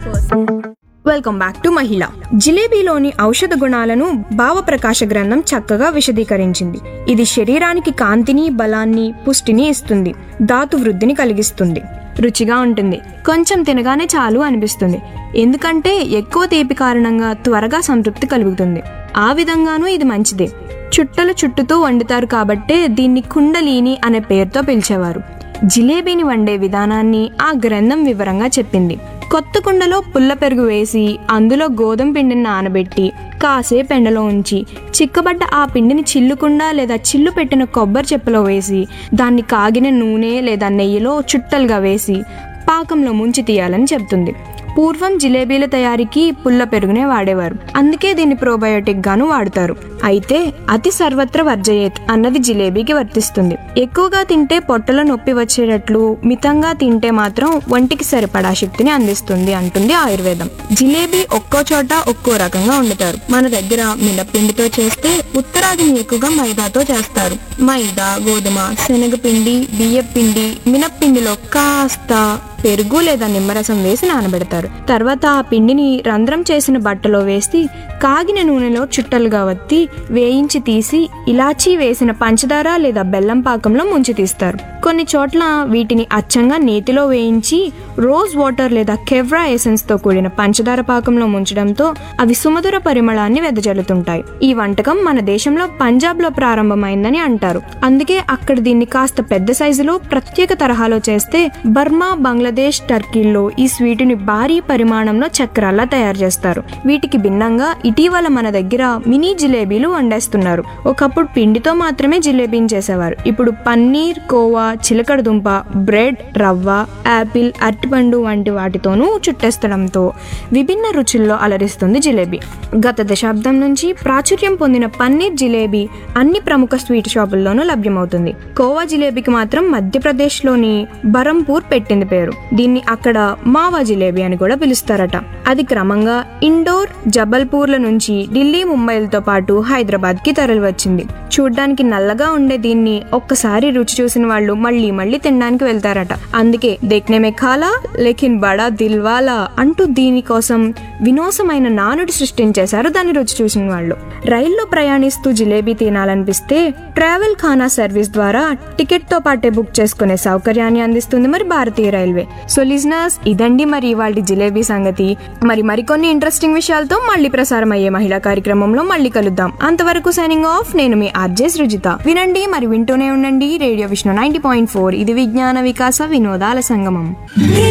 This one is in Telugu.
వెల్కమ్ బ్యాక్ టు మహిళ జిలేబీలోని ఔషధ గుణాలను భావప్రకాశ గ్రంథం చక్కగా విశదీకరించింది ఇది శరీరానికి కాంతిని బలాన్ని పుష్టిని ఇస్తుంది ధాతు వృద్ధిని కలిగిస్తుంది రుచిగా ఉంటుంది కొంచెం తినగానే చాలు అనిపిస్తుంది ఎందుకంటే ఎక్కువ తీపి కారణంగా త్వరగా సంతృప్తి కలుగుతుంది ఆ విధంగానూ ఇది మంచిదే చుట్టలు చుట్టుతూ వండుతారు కాబట్టే దీన్ని కుండలీని అనే పేరుతో పిలిచేవారు జిలేబీని వండే విధానాన్ని ఆ గ్రంథం వివరంగా చెప్పింది కొత్త కుండలో పుల్ల పెరుగు వేసి అందులో గోధుమ పిండిని నానబెట్టి కాసేపు ఎండలో ఉంచి చిక్కబడ్డ ఆ పిండిని చిల్లుకుండా లేదా చిల్లు పెట్టిన కొబ్బరి చెప్పులో వేసి దాన్ని కాగిన నూనె లేదా నెయ్యిలో చుట్టలుగా వేసి పాకంలో ముంచి తీయాలని చెప్తుంది పూర్వం జిలేబీల తయారీకి పుల్ల పెరుగునే వాడేవారు అందుకే దీన్ని ప్రోబయోటిక్ గాను వాడతారు అయితే అతి సర్వత్ర వర్జయేత్ అన్నది జిలేబీకి వర్తిస్తుంది ఎక్కువగా తింటే పొట్టలో నొప్పి వచ్చేటట్లు మితంగా తింటే మాత్రం ఒంటికి సరిపడా శక్తిని అందిస్తుంది అంటుంది ఆయుర్వేదం జిలేబీ ఒక్కో చోట ఒక్కో రకంగా వండుతారు మన దగ్గర మినపిండితో చేస్తే ఉత్తరాదిని ఎక్కువగా మైదాతో చేస్తారు మైదా గోధుమ శనగపిండి బియ్యపిండి మినప్పిండిలో కాస్త పెరుగు లేదా నిమ్మరసం వేసి నానబెడతారు తర్వాత ఆ పిండిని రంధ్రం చేసిన బట్టలో వేసి కాగిన నూనెలో చుట్టలుగా వత్తి వేయించి తీసి ఇలాచీ వేసిన పంచదార లేదా బెల్లం పాకంలో ముంచి తీస్తారు కొన్ని చోట్ల వీటిని అచ్చంగా నేతిలో వేయించి రోజ్ వాటర్ లేదా కెవ్రా ఎసెన్స్ తో కూడిన పంచదార పాకంలో ముంచడంతో అవి సుమధుర పరిమళాన్ని వెదజల్లుతుంటాయి ఈ వంటకం మన దేశంలో పంజాబ్ లో ప్రారంభమైందని అంటారు అందుకే అక్కడ దీన్ని కాస్త పెద్ద సైజులో ప్రత్యేక తరహాలో చేస్తే బర్మా బంగ్లాదేశ్ టర్కీల్లో ఈ స్వీటుని భారీ పరిమాణంలో చక్రాల్లా తయారు చేస్తారు వీటికి భిన్నంగా ఇటీవల మన దగ్గర మినీ జిలేబీలు వండేస్తున్నారు ఒకప్పుడు పిండితో మాత్రమే జిలేబీని చేసేవారు ఇప్పుడు పన్నీర్ కోవా చిలకడ దుంప బ్రెడ్ రవ్వ యాపిల్ అరటిపండు వంటి వాటితోనూ చుట్టేస్తడంతో విభిన్న రుచుల్లో అలరిస్తుంది జిలేబీ గత దశాబ్దం నుంచి ప్రాచుర్యం పొందిన పన్నీర్ జిలేబీ అన్ని ప్రముఖ స్వీట్ షాపుల్లోనూ లభ్యమవుతుంది కోవా జిలేబీకి మాత్రం మధ్యప్రదేశ్లోని బరంపూర్ పెట్టింది పేరు దీన్ని అక్కడ మావా జిలేబీ అని కూడా పిలుస్తారట అది క్రమంగా ఇండోర్ జబల్పూర్ల నుంచి ఢిల్లీ ముంబైలతో పాటు హైదరాబాద్ కి తరలి వచ్చింది చూడ్డానికి నల్లగా ఉండే దీన్ని ఒక్కసారి రుచి చూసిన వాళ్ళు మళ్ళీ మళ్ళీ తినడానికి వెళ్తారట అందుకే దేఖ్నే మే ఖాలా లేకిన్ బడా దిల్వాలా అంటూ దీనికోసం వినోసమైన నానుడి సృష్టించేశారు దాన్ని రుచి చూసిన వాళ్ళు రైల్లో ప్రయాణిస్తూ జిలేబీ తినాలనిపిస్తే ట్రావెల్ ఖానా సర్వీస్ ద్వారా టికెట్ తో పాటే బుక్ చేసుకునే సౌకర్యాన్ని అందిస్తుంది మరి భారతీయ రైల్వే సో లిజనర్స్ ఇదండి మరి ఇవాళ జిలేబీ సంగతి మరి మరికొన్ని ఇంట్రెస్టింగ్ విషయాలతో మళ్ళీ ప్రసారం అయ్యే మహిళా కార్యక్రమంలో మళ్ళీ కలుద్దాం అంతవరకు సైనింగ్ ఆఫ్ నేను మీ ఆర్జే సృజిత వినండి మరి వింటూనే ఉండండి radio Vishnu ninety point four ఇది విజ్ఞాన వికాస వినోదాల సంగమం